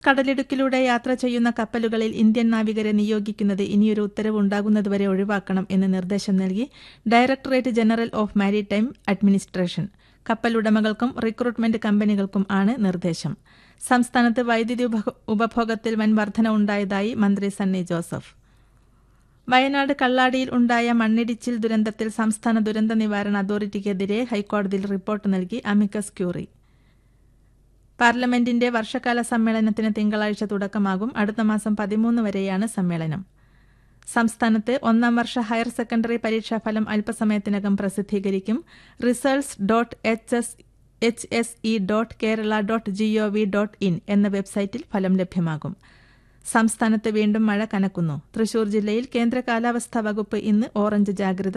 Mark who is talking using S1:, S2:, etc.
S1: കടലിടുക്കിലൂടെ യാത്ര ചെയ്യുന്ന കപ്പലുകളിൽ ഇന്ത്യൻ നാവികരെ നിയോഗിക്കുന്നത് ഇനിയൊരു ഉത്തരവ് ഉണ്ടാകുന്നതുവരെ ഒഴിവാക്കണം എന്ന് നിർദ്ദേശം നൽകി directorate general of maritime administration കപ്പലുടമകൾക്കും റിക്രൂട്ട്മെന്റ് കമ്പനികൾക്കും ആണ് നിർദ്ദേശം സംസ്ഥാനത്ത് വൈദ്യുതി ഉപഭോ- ഉപഭോഗത്തിൽ വൻ വർധന ഉണ്ടായതായി മന്ത്രി സണ്ണി ജോസഫ് വയനാട് കള്ളാടിയിൽ ഉണ്ടായ മണ്ണിടിച്ചിൽ ദുരന്തത്തിൽ സംസ്ഥാന ദുരന്ത നിവാരണ അതോറിറ്റിക്കെതിരെ ഹൈക്കോടതിയിൽ റിപ്പോർട്ട് നൽകി അമിക്കസ് ക്യൂറി പാർലമെന്റിന്റെ വർഷകാല സമ്മേളനത്തിന് തിങ്കളാഴ്ച തുടക്കമാകും അടുത്ത മാസം പതിമൂന്ന് വരെയാണ് സമ്മേളനം സംസ്ഥാനത്ത് ഒന്നാം വർഷ ഹയർ സെക്കൻഡറി പരീക്ഷാഫലം അല്പസമയത്തിനകം പ്രസിദ്ധീകരിക്കും results dot H S H S E dot Kerala dot G O V dot in എന്ന വെബ്സൈറ്റിൽ ഫലം ലഭ്യമാകും സംസ്ഥാനത്ത് വീണ്ടും മഴ കനക്കുന്നു തൃശൂർ ജില്ലയിൽ കേന്ദ്ര കാലാവസ്ഥാ വകുപ്പ് ഇന്ന് ഓറഞ്ച് ജാഗ്രത